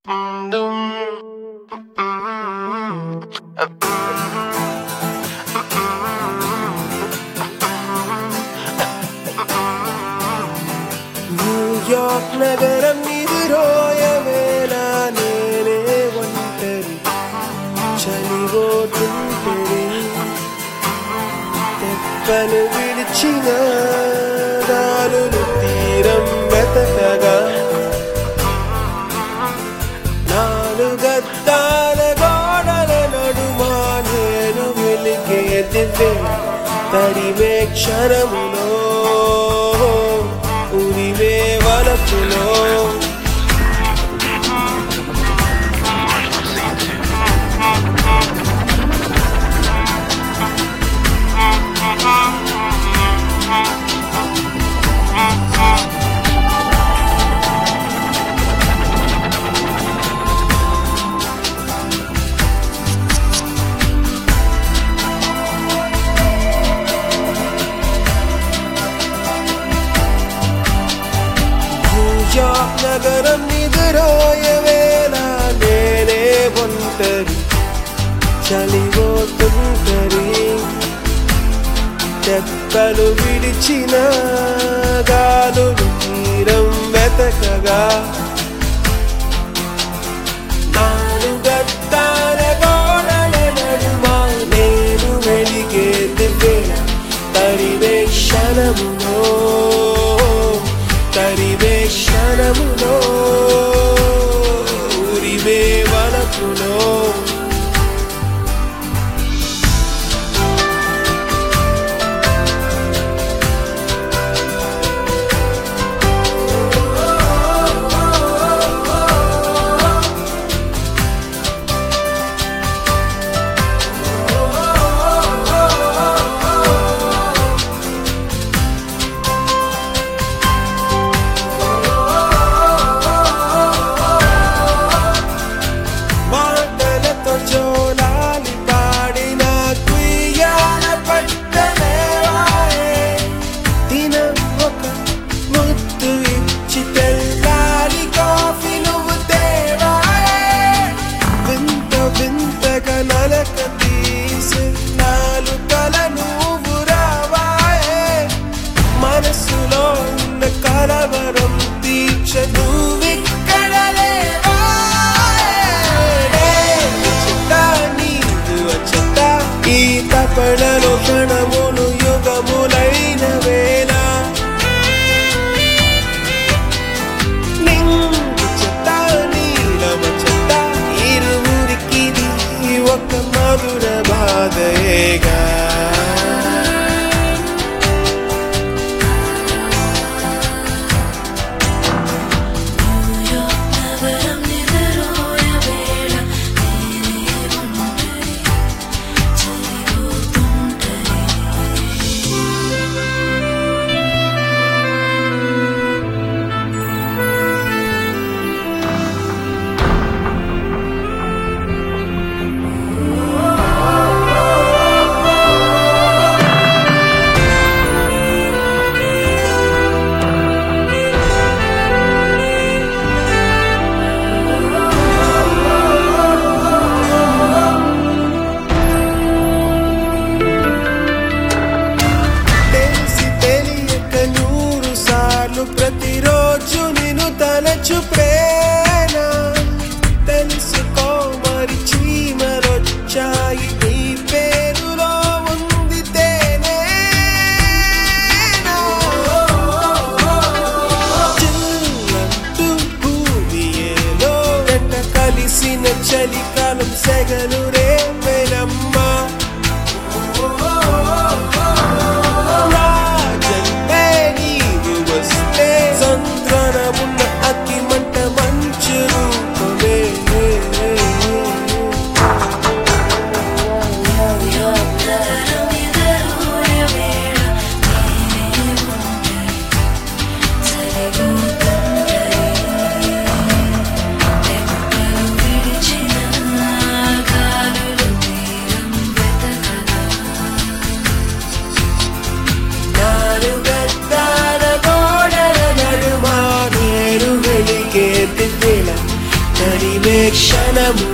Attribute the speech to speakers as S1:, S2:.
S1: New York నగరం ఎదురోయవేళ నేనే ఒంటరి చలిపోతుంటరి తెప్పలు విడిచిన దారులు తీరం వెతకగా నాలుగద్దాల గోడల నడుమా నేను వెలిగే దివ్య తరిమే క్షణములో ఉరివే వలపులో న్యూయార్క్ నగరం నిదురోయవేళ నేనే ఒంటరి చలిపోతుంటరి తెప్పలు విడిచిన గాలులు తీరం వెతకగా నాలుగద్దాల గోడల నడుమ నేను వెలిగే దివ్య తరివే క్షణములో తరివే క్షణములో ఉరివే వలపులో మాటలతో జోలాలి పాడిన కుయ్యాల పట్టలేవాయే దినం ఒక ముద్దు ఇచ్చి తెల్లారి కాఫీ నువ్వు తేవాయే వింత వింతగా నలక తీసి నాలుకల నువ్వు రావాయే మనసులో ఉన్న కలవరం తీర్చ నువ్విక్కడ ఈ తపడలో క్షణములు యుగములైన వేళ నింగు చెత్త నీలమ చెత్త ఇరువురికిది ఒక మధుర బాధయేగా
S2: నగరం నిద్రోయ వేళ నేనే ఒంటరి చలిపోతుంటరి
S1: తెలిసి తెలియక నూరు సార్లు ప్రతిరోజు నిన్ను తలచు ప్రేమ తెలుసుకో మరి చీమలొచ్చాయి నీ పేరులో ఉంది తేనే చిల్లంటూ భూమి ఏలో ఎట్ట కలిసిన చలికాలం సెగలు రేపెనమ్మా రాజంటే నీవు వస్తే సంద్రనమున్న అతి మంట మంచు రూపమే
S2: నగరం నిద్రోయ వేళ నేనే ఒంటరి చలిపోతుంటరి తెప్పలు విడిచిన గాలులు
S1: క్షణము